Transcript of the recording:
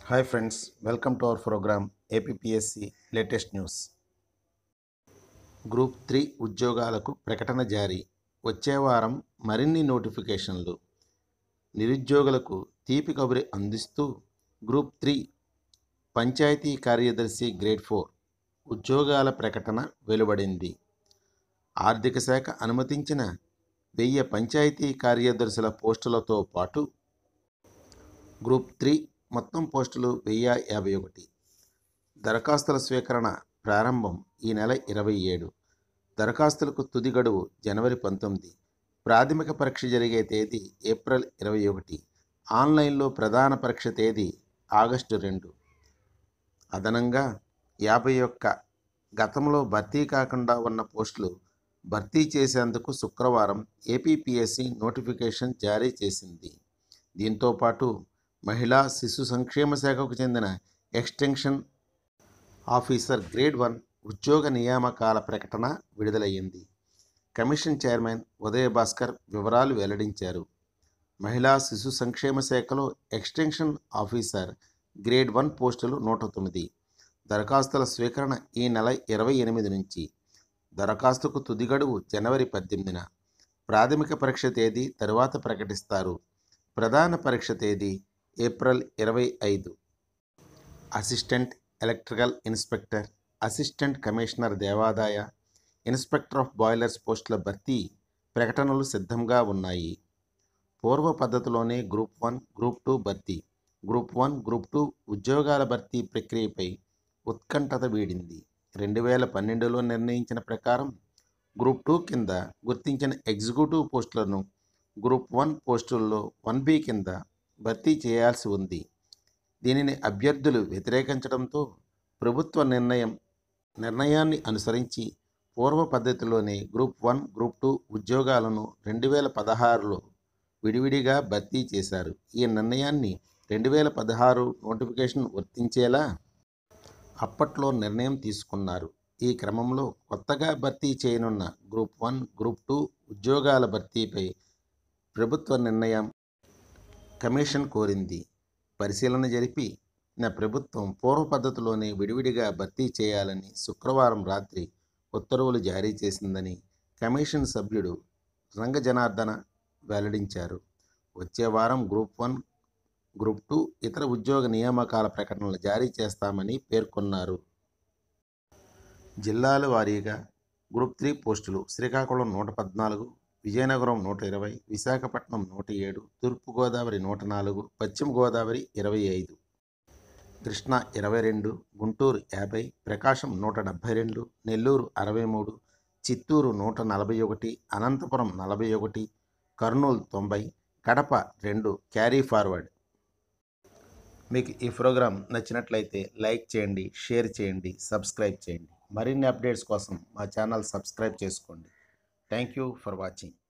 hi friends welcome to our program APSC latest news group three ఉద్యోగాలకు ప్రకటన జారీ వచ్చే వారం మరిన్ని నోటిఫికేషన్లు నిరుద్యోగులకు తీపి కబురి అందిస్తూ గ్రూప్ త్రీ పంచాయతీ కార్యదర్శి గ్రేడ్ ఫోర్ ఉద్యోగాల ప్రకటన వెలువడింది ఆర్థిక శాఖ అనుమతించిన వెయ్యి పంచాయతీ కార్యదర్శుల పోస్టులతో పాటు గ్రూప్ త్రీ మొత్తం పోస్టులు వెయ్యి యాభై ఒకటి దరఖాస్తుల స్వీకరణ ప్రారంభం ఈ నెల ఇరవై ఏడు దరఖాస్తులకు తుది గడువు జనవరి పంతొమ్మిది ప్రాథమిక పరీక్ష జరిగే తేదీ ఏప్రిల్ ఇరవై ఒకటి ఆన్లైన్లో ప్రధాన పరీక్ష తేదీ ఆగస్టు రెండు అదనంగా యాభై ఒక్క గతంలో భర్తీ కాకుండా ఉన్న పోస్టులు భర్తీ చేసేందుకు శుక్రవారం ఏపీపీఎస్సీ నోటిఫికేషన్ జారీ చేసింది దీంతో పాటు మహిళా శిశు సంక్షేమ శాఖకు చెందిన ఎక్స్టెన్షన్ ఆఫీసర్ గ్రేడ్ వన్ ఉద్యోగ నియామకాల ప్రకటన విడుదలయ్యింది కమిషన్ చైర్మన్ ఉదయ భాస్కర్ వివరాలు వెల్లడించారు మహిళా శిశు సంక్షేమ శాఖలో ఎక్స్టెన్షన్ ఆఫీసర్ గ్రేడ్ వన్ పోస్టులు నూట తొమ్మిది దరఖాస్తుల స్వీకరణ ఈ నెల ఇరవై ఎనిమిది నుంచి దరఖాస్తుకు తుది గడువు జనవరి పద్దెనిమిదిన ప్రాథమిక పరీక్ష తేదీ తరువాత ప్రకటిస్తారు ప్రధాన పరీక్ష తేదీ ఏప్రిల్ ఇరవై ఐదు assistant electrical inspector assistant commissioner దేవాదాయ ఇన్స్పెక్టర్ ఆఫ్ బాయిలర్స్ పోస్టుల భర్తీ ప్రకటనలు సిద్ధంగా ఉన్నాయి పూర్వ పద్ధతిలోనే గ్రూప్ వన్ గ్రూప్ టూ భర్తీ గ్రూప్ వన్ గ్రూప్ టూ ఉద్యోగాల భర్తీ ప్రక్రియపై ఉత్కంఠత వీడింది రెండు వేల పన్నెండులో నిర్ణయించిన ప్రకారం గ్రూప్ టూ కింద గుర్తించిన ఎగ్జిక్యూటివ్ పోస్టులను గ్రూప్ వన్ పోస్టుల్లో వన్ బి కింద భర్తీ చేయాల్సి ఉంది దీనిని అభ్యర్థులు వ్యతిరేకించడంతో ప్రభుత్వ నిర్ణయం నిర్ణయాన్ని అనుసరించి పూర్వ పద్ధతిలోనే గ్రూప్ వన్ గ్రూప్ టూ ఉద్యోగాలను రెండు వేల పదహారులో విడివిడిగా భర్తీ చేశారు ఈ నిర్ణయాన్ని రెండు వేల పదహారు నోటిఫికేషన్ వర్తించేలా అప్పట్లో నిర్ణయం తీసుకున్నారు ఈ క్రమంలో కొత్తగా భర్తీ చేయనున్న గ్రూప్ వన్ గ్రూప్ టూ ఉద్యోగాల భర్తీపై ప్రభుత్వ నిర్ణయం కమిషన్ కోరింది పరిశీలన జరిపి నా ప్రభుత్వం పూర్వ పద్ధతిలోనే విడివిడిగా భర్తీ చేయాలని శుక్రవారం రాత్రి ఉత్తర్వులు జారీ చేసిందని కమిషన్ సభ్యుడు రంగ జనార్దన వెల్లడించారు వచ్చే వారం గ్రూప్ వన్ గ్రూప్ టూ ఇతర ఉద్యోగ నియామకాల ప్రకటనలు జారీ చేస్తామని పేర్కొన్నారు జిల్లాల వారీగా గ్రూప్ త్రీ పోస్టులు శ్రీకాకుళం నూట పద్నాలుగు విజయనగరం నూట ఇరవై విశాఖపట్నం నూట ఏడు తూర్పుగోదావరి నూట నాలుగు పశ్చిమ గోదావరి ఇరవై ఐదు కృష్ణా ఇరవై రెండు గుంటూరు యాభై ప్రకాశం నూట డెబ్భై రెండు నెల్లూరు అరవై మూడు చిత్తూరు నూట నలభై ఒకటి అనంతపురం నలభై ఒకటి కర్నూలు తొంభై కడప రెండు క్యారీ ఫార్వర్డ్ మీకు ఈ ప్రోగ్రాం నచ్చినట్లయితే లైక్ చేయండి షేర్ చేయండి సబ్స్క్రైబ్ చేయండి మరిన్ని అప్డేట్స్ కోసం మా ఛానల్ సబ్స్క్రైబ్ చేసుకోండి థ్యాంక్ యూ ఫర్ వాచింగ్